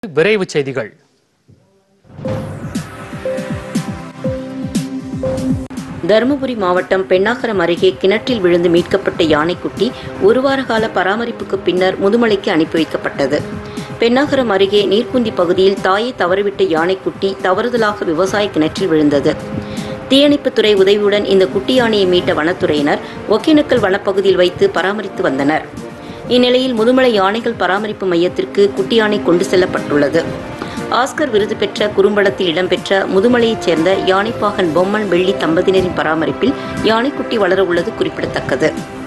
விரைவு செய்திகள் தருமபுரி மாவட்டம் பெண்ணாகரம் அருகே கிணற்றில் விழுந்து மீட்கப்பட்ட யானைக்குட்டி ஒரு வார கால பராமரிப்புக்கு பின்னர் முதுமலைக்கு அனுப்பி வைக்கப்பட்டது பெண்ணாகரம் அருகே நீர்க்குந்தி பகுதியில் தாயை தவறிவிட்ட யானைக்குட்டி தவறுதலாக விவசாய கிணற்றில் விழுந்தது தீயணைப்புத்துறை உதவியுடன் இந்த குட்டி யானையை மீட்ட வனத்துறையினர் ஒகேனக்கல் வனப்பகுதியில் வைத்து பராமரித்து வந்தனர் இந்நிலையில் முதுமலை யானைகள் பராமரிப்பு மையத்திற்கு குட்டி யானை கொண்டு செல்லப்பட்டுள்ளது ஆஸ்கர் விருது பெற்ற குறும்படத்தில் இடம்பெற்ற முதுமலையைச் சேர்ந்த யானைப்பாகன் பொம்மன் வெள்ளி தம்பதியினரின் பராமரிப்பில் யானைக்குட்டி வளர உள்ளது குறிப்பிடத்தக்கது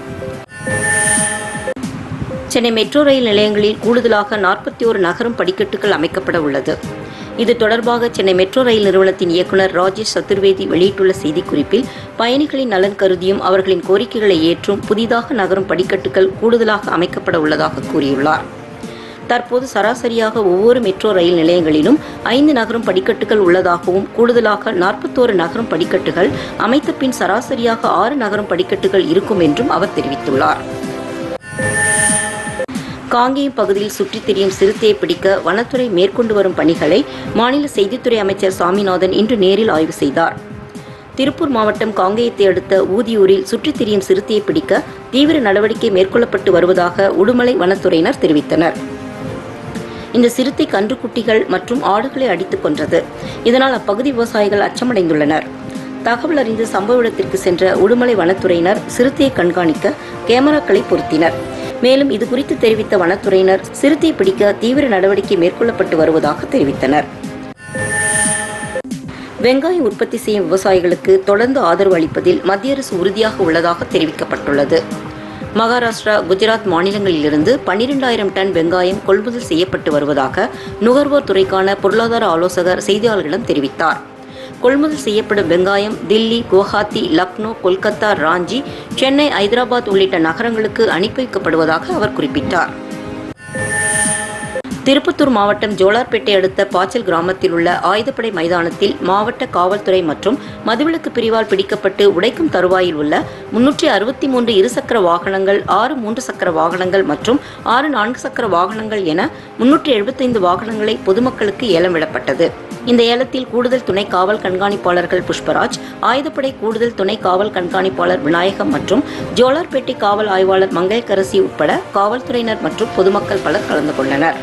சென்னை மெட்ரோ ரயில் நிலையங்களில் கூடுதலாக நாற்பத்தி ஒரு நகரும் படிக்கட்டுகள் அமைக்கப்பட உள்ளது இது தொடர்பாக சென்னை மெட்ரோ ரயில் நிறுவனத்தின் இயக்குநர் ராஜேஷ் சதுர்வேதி வெளியிட்டுள்ள செய்திக்குறிப்பில் பயணிகளின் நலன் கருதியும் அவர்களின் கோரிக்கைகளை ஏற்றும் புதிதாக நகரும் படிக்கட்டுகள் கூடுதலாக அமைக்கப்பட உள்ளதாக கூறியுள்ளார் தற்போது சராசரியாக ஒவ்வொரு மெட்ரோ ரயில் நிலையங்களிலும் ஐந்து நகரும் படிக்கட்டுகள் உள்ளதாகவும் கூடுதலாக நாற்பத்தோரு நகரும் படிக்கட்டுகள் அமைத்த பின் சராசரியாக ஆறு நகரும் படிக்கட்டுகள் இருக்கும் என்றும் அவர் தெரிவித்துள்ளார் காங்கேயம் பகுதியில் சுற்றித் திரியும் சிறுத்தையை பிடிக்க வனத்துறை மேற்கொண்டு வரும் பணிகளை மாநில செய்தித்துறை அமைச்சர் சாமிநாதன் இன்று நேரில் ஆய்வு செய்தார் திருப்பூர் மாவட்டம் காங்கேயத்தை அடுத்த ஊதியூரில் சுற்றித் திரியும் சிறுத்தையை பிடிக்க தீவிர நடவடிக்கை மேற்கொள்ளப்பட்டு வருவதாக உடுமலை வனத்துறையினர் தெரிவித்தனர் இந்த சிறுத்தை கன்றுக்குட்டிகள் மற்றும் ஆடுகளை அடித்துக் கொன்றது இதனால் அப்பகுதி விவசாயிகள் அச்சமடைந்துள்ளனர் தகவல் அறிந்து சம்பவ இடத்திற்கு சென்ற உடுமலை வனத்துறையினர் சிறுத்தையை கண்காணிக்க கேமராக்களை பொருத்தினர் மேலும் இது குறித்து தெரிவித்த வனத்துறையினர் சிறுத்தையை பிடிக்க தீவிர நடவடிக்கை மேற்கொள்ளப்பட்டு வருவதாக தெரிவித்தனர் வெங்காயம் உற்பத்தி செய்யும் விவசாயிகளுக்கு தொடர்ந்து ஆதரவு அளிப்பதில் மத்திய அரசு உறுதியாக உள்ளதாக தெரிவிக்கப்பட்டுள்ளது மகாராஷ்டிரா குஜராத் மாநிலங்களிலிருந்து பன்னிரெண்டாயிரம் டன் வெங்காயம் கொள்முதல் செய்யப்பட்டு வருவதாக நுகர்வோர் துறைக்கான பொருளாதார ஆலோசகர் செய்தியாளர்களிடம் தெரிவித்தார் கொள்முதல் செய்யப்படும் வெங்காயம் தில்லி குவஹாத்தி லக்னோ கொல்கத்தா ராஞ்சி சென்னை ஐதராபாத் உள்ளிட்ட நகரங்களுக்கு அனுப்பி வைக்கப்படுவதாக அவர் குறிப்பிட்டார் திருப்பத்தூர் மாவட்டம் ஜோலார்பேட்டை அடுத்த பாச்சல் கிராமத்தில் உள்ள ஆயுதப்படை மைதானத்தில் மாவட்ட காவல்துறை மற்றும் மதுவிலக்கு பிரிவால் பிடிக்கப்பட்டு உடைக்கும் தருவாயில் உள்ள முன்னூற்றி அறுபத்தி மூன்று இருசக்கர வாகனங்கள் ஆறு மூன்று சக்கர வாகனங்கள் மற்றும் ஆறு நான்கு சக்கர வாகனங்கள் என முன்னூற்றி எழுபத்தைந்து வாகனங்களை பொதுமக்களுக்கு ஏலம் விடப்பட்டது இந்த ஏலத்தில் கூடுதல் துணை காவல் கண்காணிப்பாளர்கள் புஷ்பராஜ் ஆயுதப்படை கூடுதல் துணை காவல் கண்காணிப்பாளர் விநாயகம் மற்றும் ஜோலார்பேட்டை காவல் ஆய்வாளர் மங்கையக்கரசி உட்பட காவல்துறையினர் மற்றும் பொதுமக்கள் பலர் கலந்து கொண்டனர்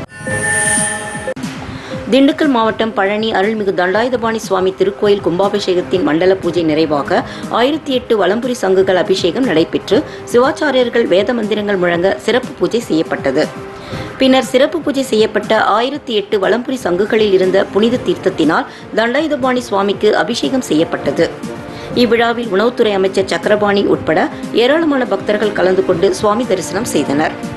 திண்டுக்கல் மாவட்டம் பழனி அருள்மிகு தண்டாயுதபாணி சுவாமி திருக்கோயில் கும்பாபிஷேகத்தின் மண்டல பூஜை நிறைவாக ஆயிரத்தி எட்டு வலம்புரி சங்குகள் அபிஷேகம் நடைபெற்று சிவாச்சாரியர்கள் வேத மந்திரங்கள் முழங்க சிறப்பு பூஜை செய்யப்பட்டது பின்னர் சிறப்பு பூஜை செய்யப்பட்ட ஆயிரத்தி எட்டு வலம்புரி சங்குகளில் இருந்த புனித தீர்த்தத்தினால் தண்டாயுதபாணி சுவாமிக்கு அபிஷேகம் செய்யப்பட்டது இவ்விழாவில் உணவுத்துறை அமைச்சர் சக்கரபாணி உட்பட ஏராளமான பக்தர்கள் கலந்து கொண்டு சுவாமி தரிசனம் செய்தனர்